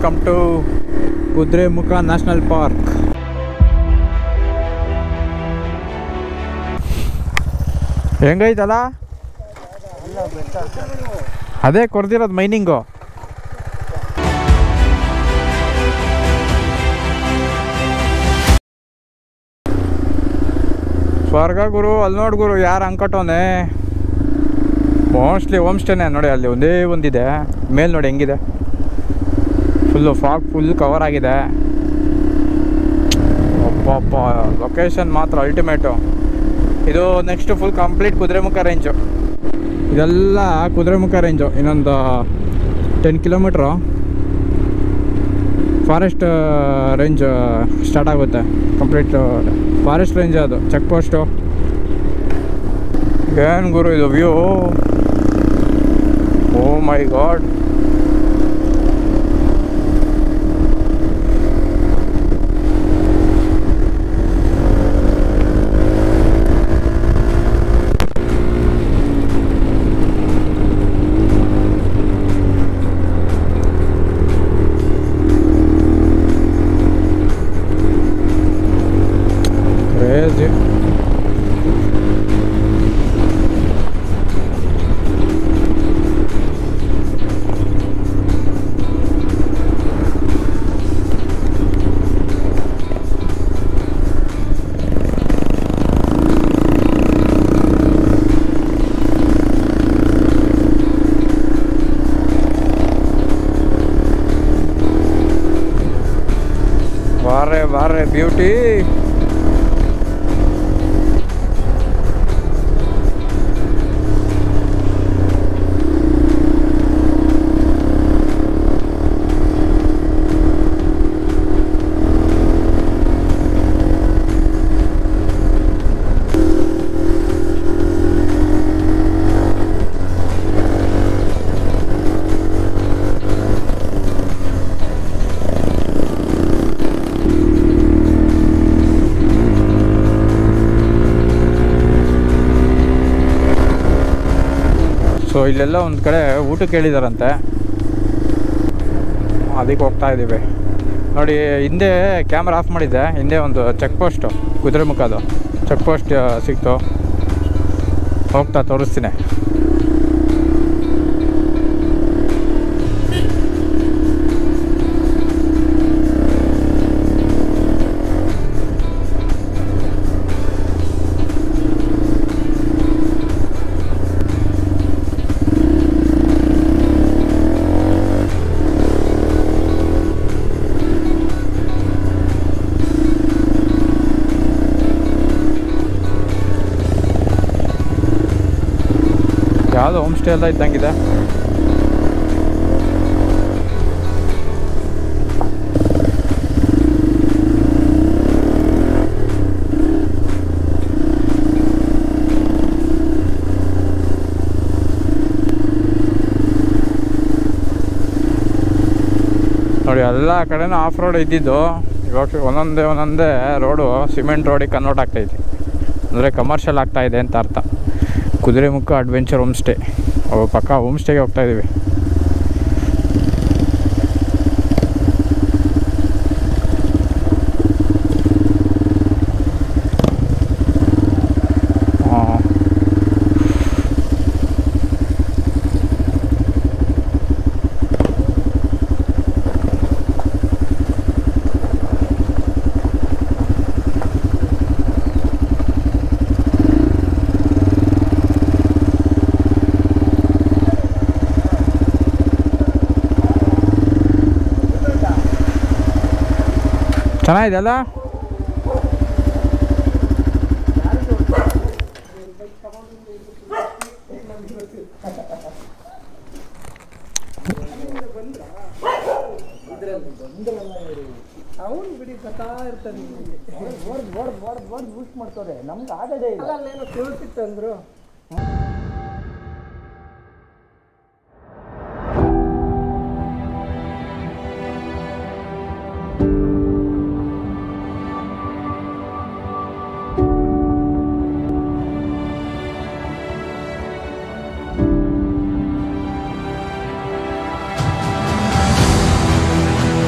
welcome to Kudremukh national park ಹೆಂಗೈತಲ್ಲ ಅದೇ ಕೊಡ್ದಿರೋದು ಮೈನಿಂಗು ಸ್ವರ್ಗ ಗುರು ಅಲ್ಲಿ ನೋಡ್ ಗುರು ಯಾರು ಅಂಕಟೋನೆ ಮೋಸ್ಟ್ಲಿ ಹೋಮ್ ಸ್ಟೇನೇ ನೋಡಿ ಅಲ್ಲಿ ಒಂದೇ ಒಂದಿದೆ ಮೇಲೆ ನೋಡಿ ಹೆಂಗಿದೆ ಫುಲ್ಲು ಫಾಗ್ ಫುಲ್ ಕವರ್ ಆಗಿದೆ ಒಬ್ಬೊಬ್ಬ ಲೊಕೇಶನ್ ಮಾತ್ರ ಅಲ್ಟಿಮೇಟು ಇದು next full complete Kudremukh range ಇದೆಲ್ಲ ಕುದುರೆಮುಖ ರೇಂಜು ಇನ್ನೊಂದು ten kilometre forest range start ಆಗುತ್ತೆ ಕಂಪ್ಲೀಟ್ ಫಾರೆಸ್ಟ್ ರೇಂಜ್ ಅದು ಚೆಕ್ ಪೋಸ್ಟು ಏನು ಗುರು ಇದು view oh my god crazy ಬಾರೆ ಬಾರೆ ಬ್ಯೂಟಿ ಸೊ ಇಲ್ಲೆಲ್ಲ ಒಂದು ಕಡೆ ಊಟಕ್ಕೆ ಹೇಳಿದಾರಂತೆ ಅದಕ್ಕೆ ಹೋಗ್ತಾ ಇದ್ದೀವಿ ನೋಡಿ ಹಿಂದೆ ಕ್ಯಾಮ್ರಾ ಆಫ್ ಮಾಡಿದ್ದೆ ಹಿಂದೆ ಒಂದು ಚೆಕ್ ಪೋಸ್ಟು ಕುದುರೆಮುಖದು ಚೆಕ್ ಪೋಸ್ಟ್ ಸಿಕ್ತು ಹೋಗ್ತಾ ತೋರಿಸ್ತೀನಿ ಯಾವುದು ಹೋಮ್ ಸ್ಟೇ ಎಲ್ಲ ಇದ್ದಂಗಿದೆ ನೋಡಿ ಎಲ್ಲ ಕಡೆನೂ ಆಫ್ ರೋಡ್ ಇದ್ದಿದ್ದು ಇವಾಗ ಒಂದೊಂದೇ ಒಂದೊಂದೇ ರೋಡು ಸಿಮೆಂಟ್ ರೋಡಿಗೆ ಕನ್ವರ್ಟ್ ಆಗ್ತೈತಿ ಅಂದರೆ ಕಮರ್ಷಿಯಲ್ ಆಗ್ತಾ ಇದೆ ಅಂತ ಅರ್ಥ ಕುದುರೆಮುಖ ಅಡ್ವೆಂಚರ್ ಹೋಮ್ ಸ್ಟೇ ಅವು ಪಕ್ಕ ಹೋಮ್ ಸ್ಟೇಗೆ ಹೋಗ್ತಾ ಇದ್ದೀವಿ ಹಾಂ ಚೆನ್ನಾಗಿದೆ ಅಲ್ಲ ಅವನು ಬಿಡಿ ಬರ್ತಾ ಇರ್ತಾನೆ ಓಡ್ ಓಡ್ ಓಡ್ ಓಡ್ ಬೂಸ್ಟ್ ಮಾಡ್ತಾರೆ ನಮ್ಗೆ ಆಗೋದೇ ಇಲ್ಲ ಅಲ್ಲ ಅಲ್ಲೇನೋ ಕೇಳ್ತಿತ್ತಂದ್ರು ಆ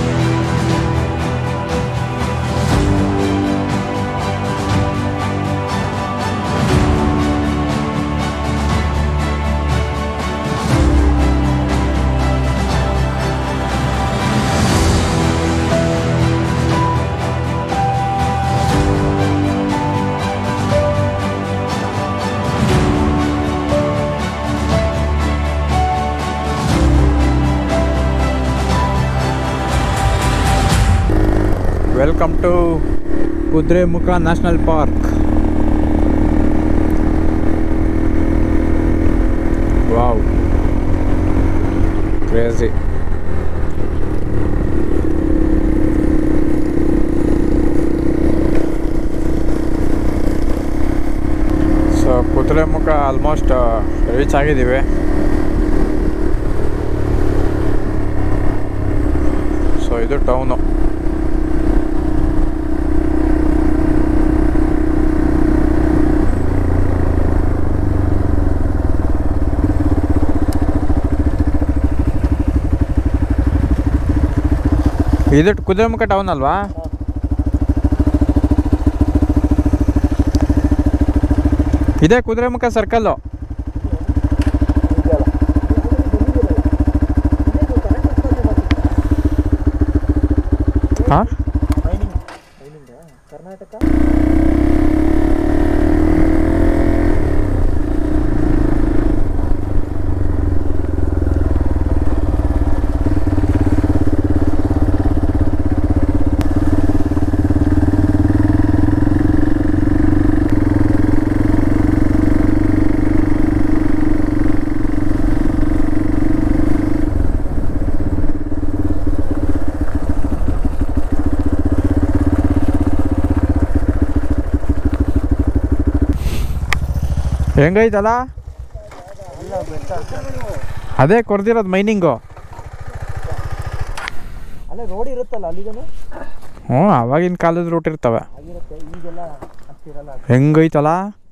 welcome to Kudremukh national park wow crazy so Kudremukh almost reach ಆಗಿದ್ದೀವಿ ಸೊ ಇದು ಟೌನು ಇದು ಕುದುರೆಮುಖ ಟೌನ್ ಅಲ್ವಾ ಇದೇ ಕುದುರೆಮುಖ ಸರ್ಕಲ್ಲು ಇದೆಯಲ್ಲ ಹಾಂ ಮೈನಿಂಗ್ ಮೈನಿಂಗ್ ಕರ್ನಾಟಕ ಹೆಂಗೈತಲ್ಲ ಇಲ್ಲ ಬೆಟ್ಟ ಅದೇ ಕೊರ್ದಿರೋದು ಮೈನಿಂಗು ಅಲ್ಲೇ ರೋಡ್ ಇರುತ್ತಲ್ಲ ಅಲ್ಲಿಗನು ಹ್ಞೂ ಅವಾಗಿನ ಕಾಲದ ರೂಟ್ ಇರ್ತವೆ ಆಗಿರುತ್ತೆ ಈಗೆಲ್ಲ ಅಷ್ಟಿರಲ್ಲ ಹೆಂಗೈತಲ್ಲ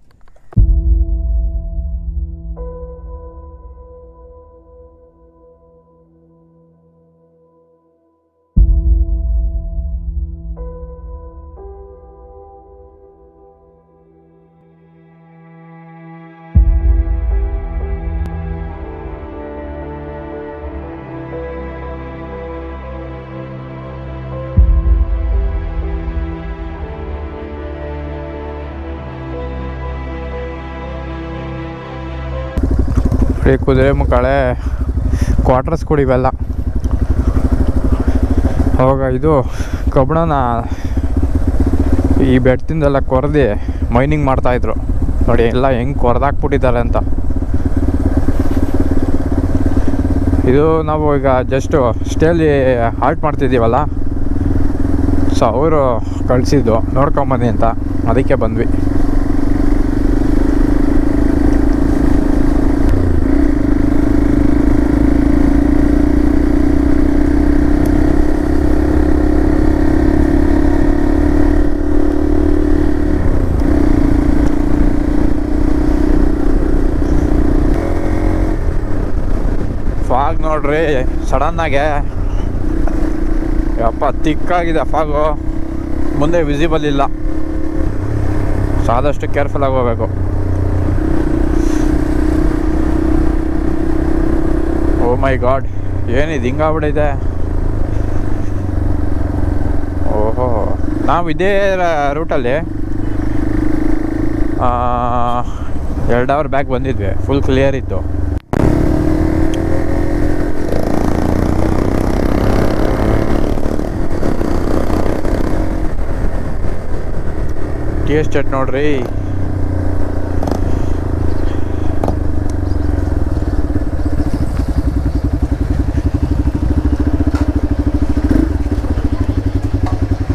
ಈ ಕುದುರೆ ಮುಖಾಳೆ ಕ್ವಾರ್ಟರ್ಸ್ ಕೂಡ ಇವೆಲ್ಲ ಅವಾಗ ಇದು ಕಬ್ಬಣನ ಈ ಬೆಟ್ಟದಿಂದೆಲ್ಲ ಕೊರೆದು ಮೈನಿಂಗ್ ಮಾಡ್ತಾಯಿದ್ರು ನೋಡಿ ಎಲ್ಲ ಹೆಂಗೆ ಕೊರೆದಾಕ್ಬಿಟ್ಟಿದ್ದಾರೆ ಅಂತ ಇದು ನಾವು ಈಗ ಜಸ್ಟು ಸ್ಟೇಲಿ ಹಾಲ್ಟ್ ಮಾಡ್ತಿದ್ದೀವಲ್ಲ ಸೊ ಅವರು ಕಳಿಸಿದ್ದು ನೋಡ್ಕೊಂಬನ್ನಿ ಅಂತ ಅದಕ್ಕೆ ಬಂದ್ವಿ ಫಾಗ್ ನೋಡ್ರಿ ಸಡನ್ನಾಗೆ ಯಪ್ಪ ತಿಕ್ಕಾಗಿದೆ ಫಾಗು ಮುಂದೆ ವಿಸಿಬಲ್ ಇಲ್ಲ ಸೊ ಆದಷ್ಟು ಕೇರ್ಫುಲ್ ಆಗಿ ಹೋಗ್ಬೇಕು ಓ ಮೈ ಗಾಡ್ ಏನಿದು ಹಿಂಗಾಗ್ಬಿಟ್ಟಿದೆ ಓಹೋ ನಾವು ಇದೇ ರೂಟಲ್ಲಿ ಎರಡು ಅವರ್ ಬ್ಯಾಕ್ ಬಂದಿದ್ವಿ ಫುಲ್ ಕ್ಲಿಯರ್ ಇತ್ತು ಟಿ ಎಸ್ಟೇಟ್ ನೋಡ್ರಿ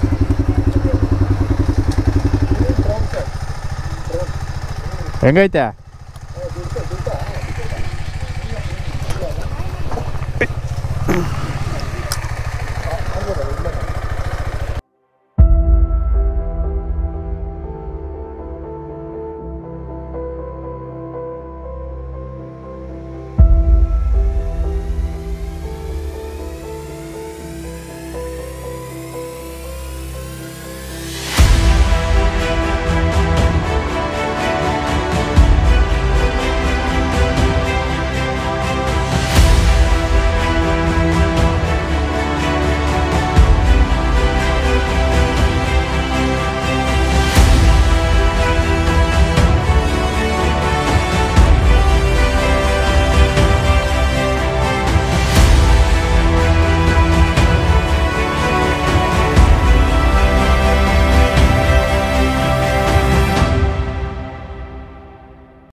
ಹೆಂಗೈತೆ